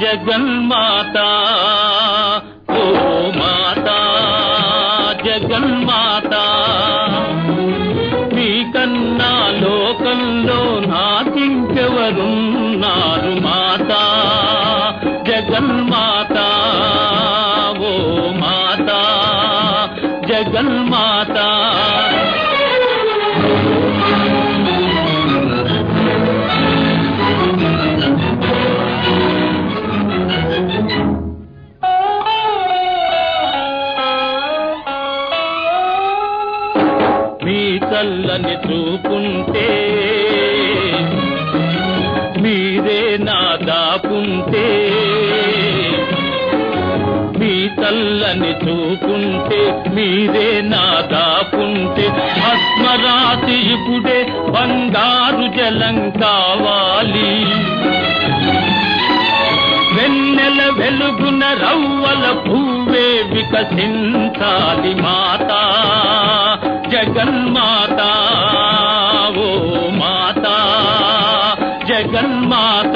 జగన్మాత ఓ మాత జగన్మాత మీకన్నా లోకంలో నాకింకెవరున్నారు మాత జగన్మాత ఓ మాత జగన్మాత మీ చల్లని చూపుంటే మీరే నా దాపుంటే మీ చల్లని చూపుంటే మీరే నా దాపుంటే భస్మరాశి ఇప్పుడే బంగారు జలం కావాలి వెన్నెల వెలుగున రవ్వల పువ్వే వికసించాలి మాత జగన్మాత ఓ మాత జగన్మాత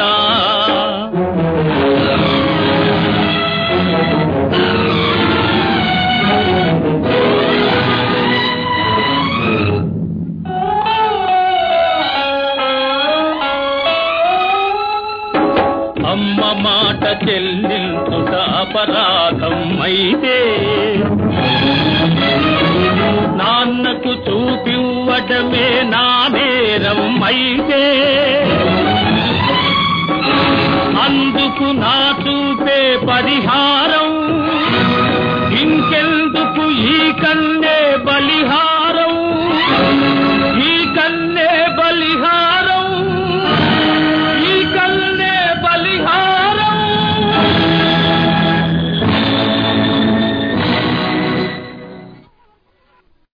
అమ్మ మాట చెల్లించుట అపరాధం అయితే నాన్నకు చూపివ్వటమే నా నేరం అయితే అందుకు నా చూపే పరిహారం